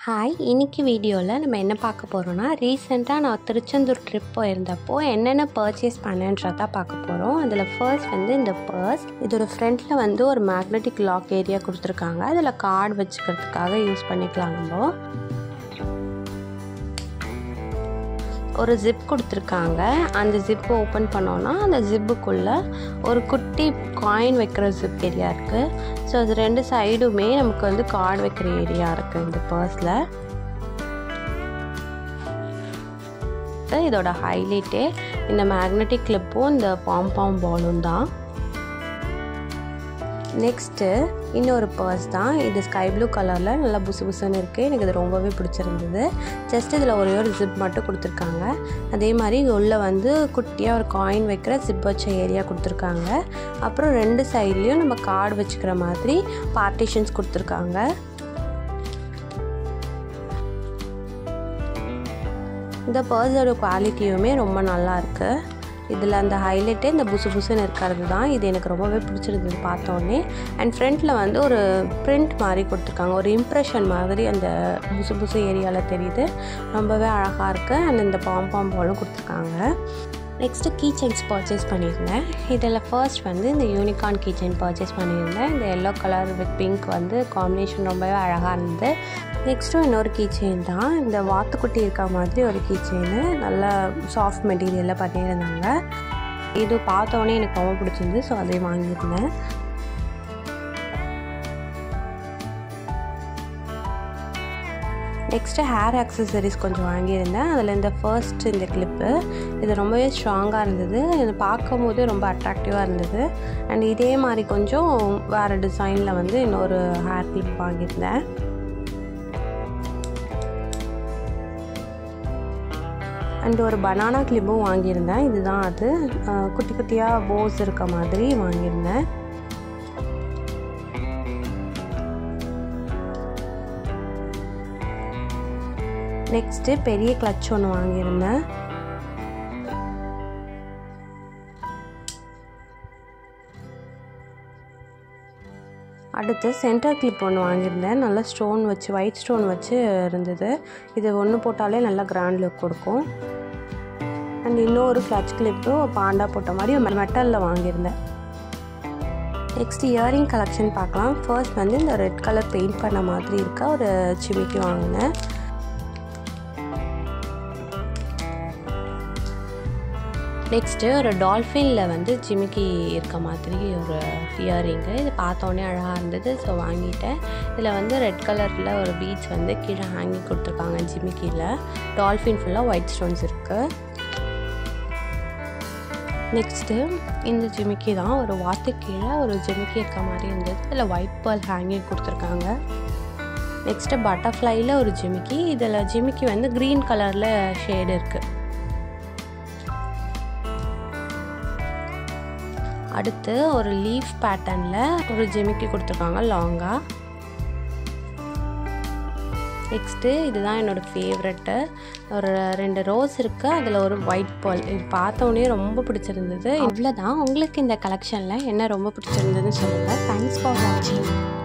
hi இன்னைக்கு வீடியோவில் நம்ம என்ன பார்க்க போகிறோம்னா ரீசெண்டாக நான் திருச்செந்தூர் ட்ரிப் போயிருந்தப்போ என்னென்ன பர்ச்சேஸ் பண்ணேன்றதா பார்க்க போகிறோம் அதில் ஃபர்ஸ்ட் வந்து இந்த பர்ஸ் இதோட ஃப்ரண்ட்டில் வந்து ஒரு மேக்னெட்டிக் லாக் ஏரியா கொடுத்துருக்காங்க அதில் கார்டு வச்சுக்கிறதுக்காக யூஸ் பண்ணிக்கலாம் நம்ம ஒரு ஜிப் கொடுத்துருக்காங்க அந்த ஜிப் ஓப்பன் பண்ணோன்னா அந்த ஜிப்புக்குள்ளே ஒரு குட்டி காயின் வைக்கிற ஜிப் ஏரியா இருக்குது ஸோ அது ரெண்டு சைடுமே நமக்கு வந்து கார்டு வைக்கிற ஏரியா இருக்குது இந்த பர்ஸில் இதோட ஹைலைட்டே இந்த மேக்னெட்டிக் கிளிப்பும் இந்த பாம்பாம் பாலும் தான் நெக்ஸ்ட்டு இன்னொரு பர்ஸ் தான் இது ஸ்கை ப்ளூ கலரில் நல்லா புசு புசுன்னு இருக்குது எனக்கு இது ரொம்பவே பிடிச்சிருந்தது ஜஸ்ட் இதில் ஒரே ஒரு ஜிப் மட்டும் கொடுத்துருக்காங்க அதே மாதிரி உள்ளே வந்து குட்டியாக ஒரு காயின் வைக்கிற ஜிப் வச்ச ஏரியா கொடுத்துருக்காங்க அப்புறம் ரெண்டு சைட்லேயும் நம்ம கார்டு வச்சுக்கிற மாதிரி பார்ட்டிஷன்ஸ் கொடுத்துருக்காங்க இந்த பர்ஸோட குவாலிட்டியுமே ரொம்ப நல்லா இருக்குது இதில் அந்த ஹைலைட்டே இந்த புசு புசுன்னு இருக்கிறது தான் இது எனக்கு ரொம்பவே பிடிச்சிருந்தது பார்த்தோன்னே அண்ட் ஃப்ரண்ட்டில் வந்து ஒரு பிரிண்ட் மாதிரி கொடுத்துருக்காங்க ஒரு இம்ப்ரெஷன் மாதிரி அந்த புசு புசு ஏரியாவில் தெரியுது ரொம்பவே அழகாக இருக்குது அண்ட் இந்த பாம்பாம் பாலும் கொடுத்துருக்காங்க நெக்ஸ்ட்டு கீ செயின்ஸ் பர்ச்சேஸ் பண்ணியிருந்தேன் இதில் ஃபர்ஸ்ட் வந்து இந்த யூனிகார்ன் கீ செயின் பர்ச்சேஸ் பண்ணியிருந்தேன் இந்த எல்லோ கலர் வித் பிங்க் வந்து காம்பினேஷன் ரொம்பவே அழகாக இருந்தது நெக்ஸ்ட்டும் இன்னொரு கீ செயின் தான் இந்த வாத்துக்குட்டி இருக்க மாதிரி ஒரு கீ செயின் நல்லா சாஃப்ட் மெட்டீரியலில் பண்ணியிருந்தாங்க இது பார்த்தோன்னே எனக்கு ரொம்ப பிடிச்சிருந்து ஸோ அதை வாங்கியிருந்தேன் நெக்ஸ்ட்டு ஹேர் ஆக்சசரிஸ் கொஞ்சம் வாங்கியிருந்தேன் அதில் இந்த ஃபர்ஸ்ட் இந்த கிளிப்பு இது ரொம்பவே ஸ்ட்ராங்காக இருந்தது இது பார்க்கும் போது ரொம்ப அட்ராக்டிவாக இருந்தது அண்ட் இதே மாதிரி கொஞ்சம் வேறு டிசைனில் வந்து இன்னொரு ஹேர் கிளிப் வாங்கியிருந்தேன் அண்ட் ஒரு பனானா கிளிப்பும் வாங்கியிருந்தேன் இதுதான் அது குட்டி குட்டியாக போஸ் இருக்க மாதிரி வாங்கியிருந்தேன் நெக்ஸ்ட்டு பெரிய கிளச் ஒன்று வாங்கியிருந்தேன் அடுத்து சென்டர் கிளிப் ஒன்று வாங்கியிருந்தேன் நல்லா ஸ்டோன் வச்சு ஒயிட் ஸ்டோன் வச்சு இருந்தது இது ஒன்று போட்டாலே நல்லா கிராண்ட் லுக் கொடுக்கும் அண்ட் இன்னொரு கிளச் கிளிப்பு பாண்டா போட்ட மாதிரி மெட்டலில் வாங்கியிருந்தேன் நெக்ஸ்ட் இயரிங் கலெக்ஷன் பார்க்கலாம் ஃபர்ஸ்ட் வந்து இந்த ரெட் கலர் பெயிண்ட் பண்ண மாதிரி இருக்க ஒரு சிமிக்கி வாங்கினேன் நெக்ஸ்ட்டு ஒரு டால்ஃபினில் வந்து ஜிமிக்கி இருக்க மாதிரி ஒரு இயரிங்கு இது பார்த்தோன்னே அழகாக இருந்தது ஸோ வாங்கிட்டேன் இதில் வந்து ரெட் கலரில் ஒரு பீச் வந்து கீழே ஹேங்கிங் கொடுத்துருக்காங்க ஜிமிக்கியில் டால்ஃபின் ஃபுல்லாக ஒயிட் ஸ்டோன்ஸ் இருக்குது நெக்ஸ்ட்டு இந்த ஜிமிக்கி தான் ஒரு வாத்து கீழே ஒரு ஜிமிக்கி இருக்க மாதிரி இருந்தது இதில் ஒயிட் பேர்ல் ஹேங்கிங் கொடுத்துருக்காங்க நெக்ஸ்ட்டு பட்டர்ஃப்ளையில் ஒரு ஜிமிக்கி இதில் ஜிமிக்கி வந்து க்ரீன் கலரில் ஷேடு இருக்குது அடுத்து ஒரு லீஃப் பேட்டர்னில் ஒரு ஜிமிக்கி கொடுத்துருக்காங்க லாங்காக நெக்ஸ்ட்டு இதுதான் என்னோடய ஃபேவரெட்டு ஒரு ரெண்டு ரோஸ் இருக்குது அதில் ஒரு ஒயிட் பால் இது பார்த்தோன்னே ரொம்ப பிடிச்சிருந்தது இவ்வளோதான் உங்களுக்கு இந்த கலெக்ஷனில் என்ன ரொம்ப பிடிச்சிருந்ததுன்னு சொல்லுங்கள் தேங்க்ஸ் ஃபார் வாட்சிங்